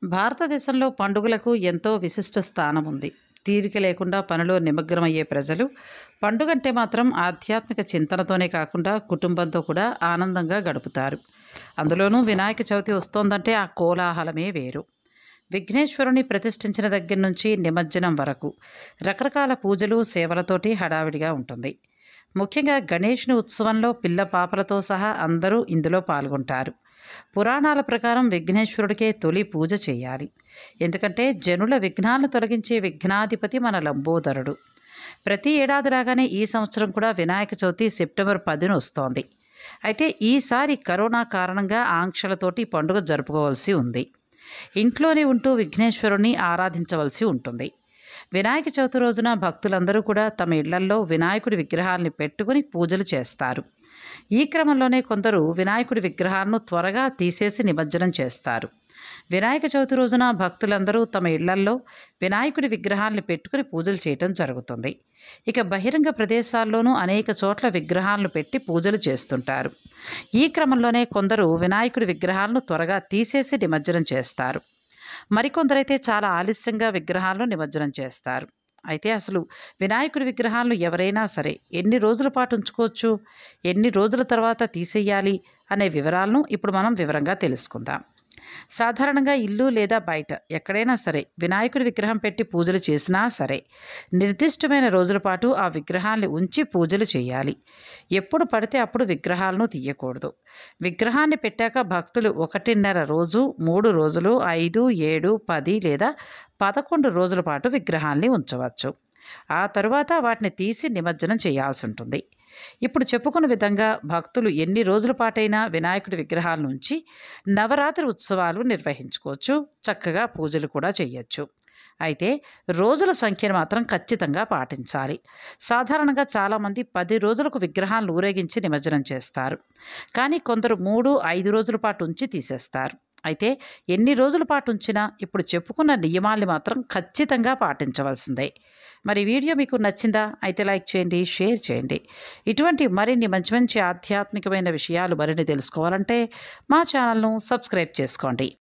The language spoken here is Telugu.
భారతదేశంలో పండుగలకు ఎంతో విశిష్ట స్థానం ఉంది తీరిక లేకుండా పనిలో నిమగ్నమయ్యే ప్రజలు పండుగంటే మాత్రం ఆధ్యాత్మిక చింతనతోనే కాకుండా కుటుంబంతో కూడా ఆనందంగా గడుపుతారు అందులోనూ వినాయక చవితి వస్తోందంటే ఆ కోలాహలమే వేరు విఘ్నేశ్వరుని ప్రతిష్ఠించిన దగ్గర నుంచి నిమజ్జనం వరకు రకరకాల పూజలు సేవలతోటి హడావిడిగా ఉంటుంది ముఖ్యంగా గణేష్ని ఉత్సవంలో పిల్ల పాపలతో సహా అందరూ ఇందులో పాల్గొంటారు పురాణాల ప్రకారం విఘ్నేశ్వరుడికే తొలి పూజ చేయాలి ఎందుకంటే జనుల విఘ్నాలను తొలగించే విఘ్నాధిపతి మన లంబోదరుడు ప్రతి ఏడాదిలాగానే ఈ సంవత్సరం కూడా వినాయక చవితి సెప్టెంబర్ పదిన వస్తోంది అయితే ఈసారి కరోనా కారణంగా ఆంక్షలతోటి పండుగ జరుపుకోవాల్సి ఉంది ఇంట్లోనే ఉంటూ విఘ్నేశ్వరుని ఆరాధించవలసి ఉంటుంది వినాయక చవితి రోజున భక్తులందరూ కూడా తమ ఇళ్లల్లో వినాయకుడి విగ్రహాల్ని పెట్టుకుని పూజలు చేస్తారు ఈ క్రమంలోనే కొందరు వినాయకుడి విగ్రహాలను త్వరగా తీసేసి నిమజ్జనం చేస్తారు వినాయక చవితి రోజున భక్తులందరూ తమ ఇళ్లల్లో వినాయకుడి విగ్రహాల్ని పెట్టుకుని పూజలు చేయటం జరుగుతుంది ఇక బహిరంగ ప్రదేశాల్లోనూ అనేక చోట్ల విగ్రహాలను పెట్టి పూజలు చేస్తుంటారు ఈ క్రమంలోనే కొందరు వినాయకుడి విగ్రహాలను త్వరగా తీసేసి నిమజ్జనం చేస్తారు మరికొందరైతే చాలా ఆలస్యంగా విగ్రహాలను నిమజ్జనం చేస్తారు అయితే అసలు వినాయకుడి విగ్రహాలను ఎవరైనా సరే ఎన్ని రోజుల పాటు ఉంచుకోవచ్చు ఎన్ని రోజుల తర్వాత తీసేయాలి అనే వివరాలను ఇప్పుడు మనం వివరంగా తెలుసుకుందాం సాధారణంగా ఇల్లు లేదా బయట ఎక్కడైనా సరే వినాయకుడి విగ్రహం పెట్టి పూజలు చేసినా సరే నిర్దిష్టమైన రోజుల పాటు ఆ విగ్రహాల్ని ఉంచి పూజలు చేయాలి ఎప్పుడు పడితే అప్పుడు విగ్రహాలను తీయకూడదు విగ్రహాన్ని పెట్టాక భక్తులు ఒకటిన్నర రోజు మూడు రోజులు ఐదు ఏడు పది లేదా పదకొండు రోజుల పాటు విగ్రహాల్ని ఉంచవచ్చు ఆ తరువాత వాటిని తీసి నిమజ్జనం చేయాల్సి ఉంటుంది ఇప్పుడు చెప్పుకున్న విధంగా భక్తులు ఎన్ని రోజుల పాటైనా వినాయకుడి విగ్రహాల నుంచి నవరాత్రి ఉత్సవాలు నిర్వహించుకోవచ్చు చక్కగా పూజలు కూడా చేయొచ్చు అయితే రోజుల సంఖ్యను మాత్రం ఖచ్చితంగా పాటించాలి సాధారణంగా చాలామంది పది రోజులకు విగ్రహాలను ఊరేగించి నిమజ్జనం చేస్తారు కానీ కొందరు మూడు ఐదు రోజుల పాటు ఉంచి తీసేస్తారు అయితే ఎన్ని రోజుల పాటు ఉంచినా ఇప్పుడు చెప్పుకున్న నియమాల్ని మాత్రం ఖచ్చితంగా పాటించవలసిందే మరి వీడియో మీకు నచ్చిందా అయితే లైక్ చేయండి షేర్ చేయండి ఇటువంటి మరిన్ని మంచి మంచి ఆధ్యాత్మికమైన విషయాలు మరిన్ని తెలుసుకోవాలంటే మా ఛానల్ను సబ్స్క్రైబ్ చేసుకోండి